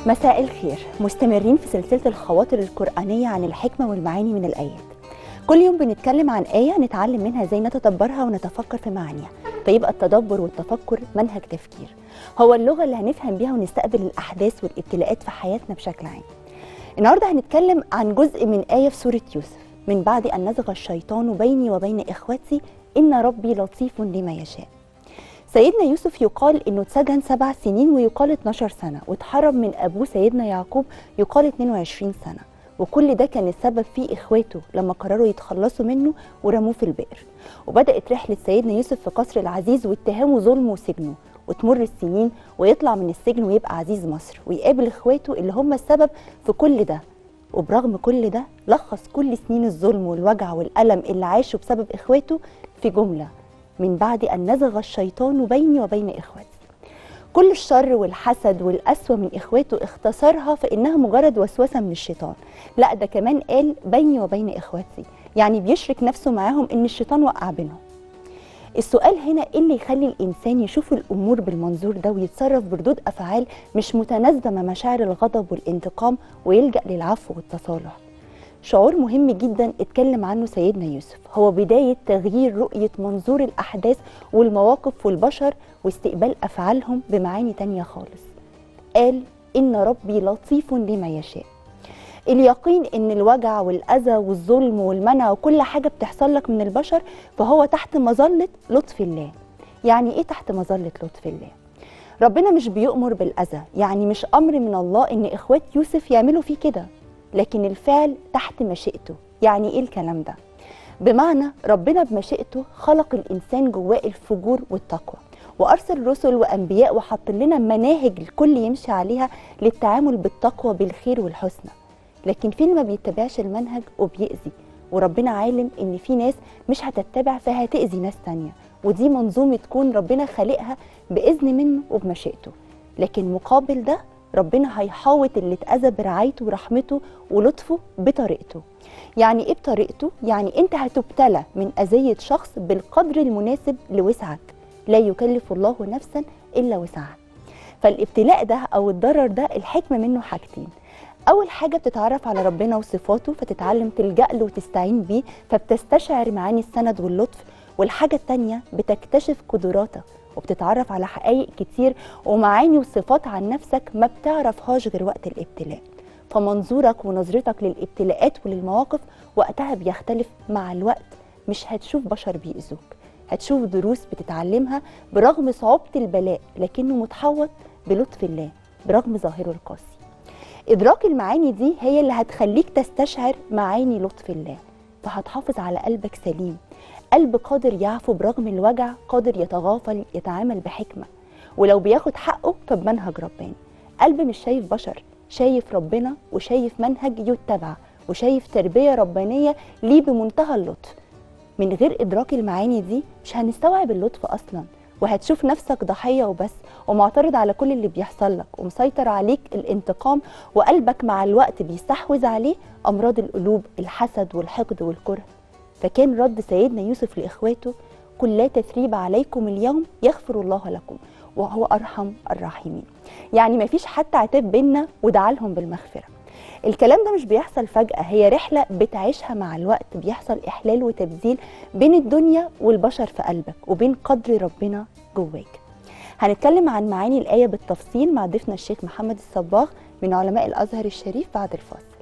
مساء الخير مستمرين في سلسلة الخواطر القرآنية عن الحكمة والمعاني من الآيات كل يوم بنتكلم عن آية نتعلم منها ازاي نتدبرها ونتفكر في معانيها فيبقى التدبر والتفكر منهج تفكير هو اللغة اللي هنفهم بيها ونستقبل الأحداث والابتلاءات في حياتنا بشكل عام النهاردة هنتكلم عن جزء من آية في سورة يوسف من بعد أن نزغ الشيطان بيني وبين إخوتي إن ربي لطيف لما يشاء سيدنا يوسف يقال انه اتسجن سبع سنين ويقال 12 سنه واتحرم من ابوه سيدنا يعقوب يقال 22 سنه وكل ده كان السبب فيه اخواته لما قرروا يتخلصوا منه ورموه في البئر وبدات رحله سيدنا يوسف في قصر العزيز واتهامه ظلمه وسجنه وتمر السنين ويطلع من السجن ويبقى عزيز مصر ويقابل اخواته اللي هم السبب في كل ده وبرغم كل ده لخص كل سنين الظلم والوجع والألم اللي عاشه بسبب إخواته في جملة من بعد أن نزغ الشيطان بيني وبين إخوتي كل الشر والحسد والقسوة من إخواته اختصرها في إنها مجرد وسوسة من الشيطان لا ده كمان قال بيني وبين إخوتي يعني بيشرك نفسه معاهم إن الشيطان وقع بينهم السؤال هنا ايه اللي يخلي الانسان يشوف الامور بالمنظور ده ويتصرف بردود افعال مش متناسبه مع مشاعر الغضب والانتقام ويلجا للعفو والتصالح شعور مهم جدا اتكلم عنه سيدنا يوسف هو بدايه تغيير رؤيه منظور الاحداث والمواقف والبشر واستقبال افعالهم بمعاني تانية خالص قال ان ربي لطيف لما يشاء اليقين ان الوجع والاذى والظلم والمنع وكل حاجه بتحصل لك من البشر فهو تحت مظله لطف الله يعني ايه تحت مظله لطف الله ربنا مش بيؤمر بالاذى يعني مش امر من الله ان اخوات يوسف يعملوا فيه كده لكن الفعل تحت مشيئته يعني ايه الكلام ده بمعنى ربنا بمشيئته خلق الانسان جواه الفجور والتقوى وارسل رسل وانبياء وحط لنا مناهج الكل يمشي عليها للتعامل بالتقوى بالخير والحسنى لكن في اللي ما بيتبعش المنهج وبيأذي وربنا عالم ان في ناس مش هتتبع فهتأذي ناس تانية ودي منظومة تكون ربنا خالقها بإذن منه وبمشيئته لكن مقابل ده ربنا هيحاوط اللي اتأذى برعايته ورحمته ولطفه بطريقته يعني ايه بطريقته؟ يعني انت هتبتلى من أذية شخص بالقدر المناسب لوسعك لا يكلف الله نفسا إلا وسعها فالابتلاء ده أو الضرر ده الحكمة منه حاجتين اول حاجه بتتعرف على ربنا وصفاته فتتعلم تلجا له وتستعين بيه فبتستشعر معاني السند واللطف والحاجه الثانيه بتكتشف قدراتك وبتتعرف على حقائق كتير ومعاني وصفات عن نفسك ما بتعرفهاش غير وقت الابتلاء فمنظورك ونظرتك للابتلاءات وللمواقف وقتها بيختلف مع الوقت مش هتشوف بشر بيأذوك هتشوف دروس بتتعلمها برغم صعوبة البلاء لكنه متحوط بلطف الله برغم ظاهره القاسي إدراك المعاني دي هي اللي هتخليك تستشعر معاني لطف الله فهتحافظ على قلبك سليم قلب قادر يعفو برغم الوجع قادر يتغافل يتعامل بحكمة ولو بياخد حقه فبمنهج رباني قلب مش شايف بشر شايف ربنا وشايف منهج يتبع وشايف تربية ربانية ليه بمنتهى اللطف من غير إدراك المعاني دي مش هنستوعب اللطف أصلاً وهتشوف نفسك ضحيه وبس ومعترض على كل اللي بيحصل لك ومسيطر عليك الانتقام وقلبك مع الوقت بيستحوذ عليه امراض القلوب الحسد والحقد والكره فكان رد سيدنا يوسف لاخواته قل لا تثريب عليكم اليوم يغفر الله لكم وهو ارحم الراحمين يعني ما فيش حتى عتاب بينا ودعا لهم بالمغفره الكلام ده مش بيحصل فجأة هي رحلة بتعيشها مع الوقت بيحصل إحلال وتبديل بين الدنيا والبشر في قلبك وبين قدر ربنا جواك هنتكلم عن معاني الآية بالتفصيل مع ضيفنا الشيخ محمد الصباغ من علماء الأزهر الشريف بعد الفاصل